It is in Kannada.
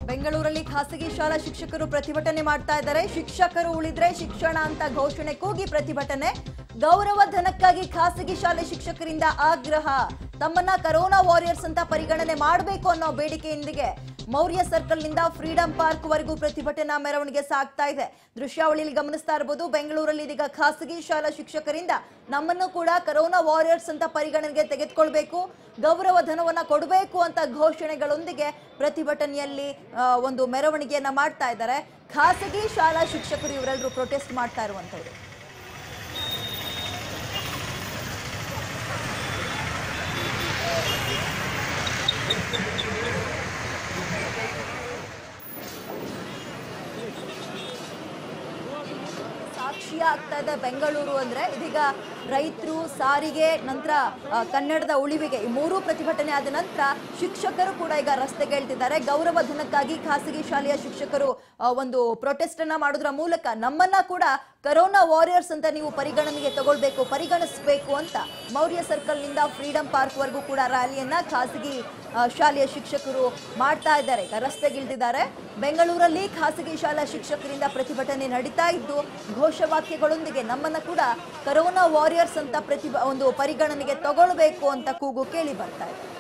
ಬೆಂಗಳೂರಲ್ಲಿ ಖಾಸಗಿ ಶಾಲಾ ಶಿಕ್ಷಕರು ಪ್ರತಿಭಟನೆ ಮಾಡ್ತಾ ಇದ್ದಾರೆ ಶಿಕ್ಷಕರು ಉಳಿದ್ರೆ ಶಿಕ್ಷಣ ಅಂತ ಘೋಷಣೆ ಕೂಗಿ ಪ್ರತಿಭಟನೆ ಗೌರವ ಧನಕ್ಕಾಗಿ ಖಾಸಗಿ ಶಾಲೆ ಶಿಕ್ಷಕರಿಂದ ಆಗ್ರಹ ತಮ್ಮನ್ನ ಕರೋನಾ ವಾರಿಯರ್ಸ್ ಅಂತ ಪರಿಗಣನೆ ಮಾಡಬೇಕು ಅನ್ನೋ ಬೇಡಿಕೆಯೊಂದಿಗೆ ಮೌರ್ಯ ಸರ್ಕಲ್ ನಿಂದ ಫ್ರೀಡಂ ಪಾರ್ಕ್ ವರೆಗೂ ಪ್ರತಿಭಟನಾ ಮೆರವಣಿಗೆ ಸಾಗ್ತಾ ಇದೆ ದೃಶ್ಯಾವಳಿಯಲ್ಲಿ ಗಮನಿಸ್ತಾ ಇರಬಹುದು ಬೆಂಗಳೂರಲ್ಲಿ ಇದೀಗ ಖಾಸಗಿ ಶಾಲಾ ಶಿಕ್ಷಕರಿಂದ ನಮ್ಮನ್ನು ಕೂಡ ಕರೋನಾ ವಾರಿಯರ್ಸ್ ಅಂತ ಪರಿಗಣನೆಗೆ ತೆಗೆದುಕೊಳ್ಬೇಕು ಗೌರವ ಧನವನ್ನ ಕೊಡಬೇಕು ಅಂತ ಘೋಷಣೆಗಳೊಂದಿಗೆ ಪ್ರತಿಭಟನೆಯಲ್ಲಿ ಆ, ಒಂದು ಮೆರವಣಿಗೆಯನ್ನ ಮಾಡ್ತಾ ಇದ್ದಾರೆ ಖಾಸಗಿ ಶಾಲಾ ಶಿಕ್ಷಕರು ಇವರೆಲ್ಲರೂ ಪ್ರೊಟೆಸ್ಟ್ ಮಾಡ್ತಾ ಇರುವಂತವ್ರು ಸಾಕ್ಷಿ ಆಗ್ತಾ ಇದೆ ಬೆಂಗಳೂರು ಅಂದ್ರೆ ಇದೀಗ ರೈತರು ಸಾರಿಗೆ ನಂತರ ಆ, ಕನ್ನಡದ ಉಳಿವಿಗೆ ಈ ಮೂರೂ ಪ್ರತಿಭಟನೆ ಆದ ನಂತರ ಶಿಕ್ಷಕರು ಕೂಡ ಈಗ ರಸ್ತೆಗೆ ಇಳ್ತಿದ್ದಾರೆ ಗೌರವ ಧನಕ್ಕಾಗಿ ಖಾಸಗಿ ಶಾಲೆಯ ಶಿಕ್ಷಕರು ಆ, ಒಂದು ಪ್ರೊಟೆಸ್ಟ್ ಅನ್ನ ಮಾಡೋದ್ರ ಮೂಲಕ ನಮ್ಮನ್ನ ಕೂಡ ಕರೋನಾ ವಾರಿಯರ್ಸ್ ಅಂತ ನೀವು ಪರಿಗಣನೆಗೆ ತಗೊಳ್ಬೇಕು ಪರಿಗಣಿಸಬೇಕು ಅಂತ ಮೌರ್ಯ ಸರ್ಕಲ್ ನಿಂದ ಫ್ರೀಡಂ ಪಾರ್ಕ್ ವರೆಗೂ ಕೂಡ ರ್ಯಾಲಿಯನ್ನ ಖಾಸಗಿ ಆ, ಶಾಲೆಯ ಶಿಕ್ಷಕರು ಮಾಡ್ತಾ ಇದ್ದಾರೆ ಈಗ ರಸ್ತೆಗಿಳಿದಿದ್ದಾರೆ ಬೆಂಗಳೂರಲ್ಲಿ ಖಾಸಗಿ ಶಾಲಾ ಶಿಕ್ಷಕರಿಂದ ಪ್ರತಿಭಟನೆ ನಡೀತಾ ಇದ್ದು ಘೋಷವಾಕ್ಯಗಳೊಂದಿಗೆ ನಮ್ಮನ್ನ ಕೂಡ ಕರೋನಾ ವಾರಿಯರ್ಸ್ ಅಂತ ಪ್ರತಿಭ ಒಂದು ಪರಿಗಣನೆಗೆ ತಗೊಳ್ಬೇಕು ಅಂತ ಕೂಗು ಕೇಳಿ ಬರ್ತಾ ಇದೆ